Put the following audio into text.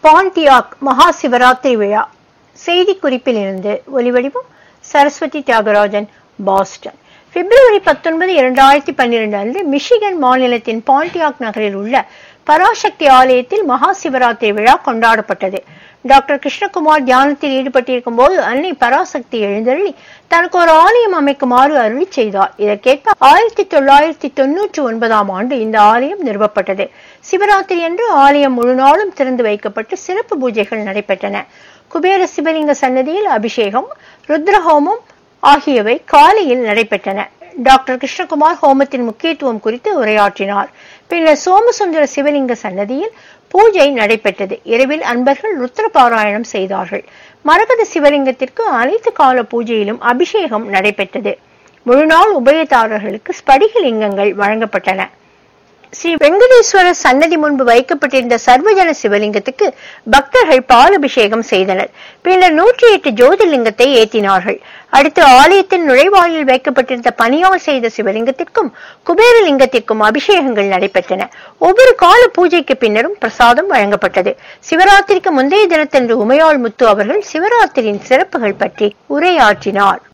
பாண்டியாக் மகா சிவராத்திரி விழா செய்திக்குறிப்பில் இருந்து ஒலிவடிவம் சரஸ்வதி தியாகராஜன் பாஸ்டன் பிப்ரவரி பத்தொன்பது இரண்டாயிரத்தி பன்னிரண்டு அன்று மிஷிகன் மாநிலத்தின் பாண்டியாக் நகரில் உள்ள பராசக்தி ஆலயத்தில் மகா சிவராத்திரி விழா கொண்டாடப்பட்டது டாக்டர் கிருஷ்ணகுமார் தியானத்தில் ஈடுபட்டிருக்கும் போது அன்னை பராசக்தி எழுந்தருளி தனக்கு ஒரு ஆலயம் அமைக்குமாறு அருளி செய்தார் இதற்கேற்ப ஆயிரத்தி தொள்ளாயிரத்தி தொன்னூற்றி ஒன்பதாம் ஆண்டு இந்த ஆலயம் நிறுவப்பட்டது சிவராத்திரி அன்று ஆலயம் முழு நாளும் திறந்து வைக்கப்பட்டு சிறப்பு பூஜைகள் நடைபெற்றன குபேர சிவலிங்க சன்னதியில் அபிஷேகம் ருத்ரஹோமம் ஆகியவை காலையில் நடைபெற்றன டாக்டர் கிருஷ்ணகுமார் ஹோமத்தின் முக்கியத்துவம் குறித்து உரையாற்றினார் பின்னர் சோமசுந்தர சிவலிங்க சன்னதியில் பூஜை நடைபெற்றது இரவில் அன்பர்கள் ருத்ர பாராயணம் செய்தார்கள் மரகத சிவலிங்கத்திற்கு அனைத்து கால பூஜையிலும் அபிஷேகம் நடைபெற்றது முழுநாள் உபயதாரர்களுக்கு ஸ்படிக லிங்கங்கள் வழங்கப்பட்டன ஸ்ரீ வெங்கடேஸ்வரர் சன்னதி முன்பு வைக்கப்பட்டிருந்த சர்வஜன சிவலிங்கத்துக்கு பக்தர்கள் பால் அபிஷேகம் செய்தனர் பின்னர் நூற்றி எட்டு ஜோதிர்லிங்கத்தை ஏற்றினார்கள் அடுத்து ஆலயத்தின் நுழைவாயில் வைக்கப்பட்டிருந்த பனியால் செய்த சிவலிங்கத்திற்கும் குபேரலிங்கத்திற்கும் அபிஷேகங்கள் நடைபெற்றன ஒவ்வொரு கால பூஜைக்கு பின்னரும் பிரசாதம் வழங்கப்பட்டது சிவராத்திரிக்கு முந்தைய தினத்தன்று உமையாள் முத்து அவர்கள் சிவராத்திரியின் சிறப்புகள் பற்றி உரையாற்றினார்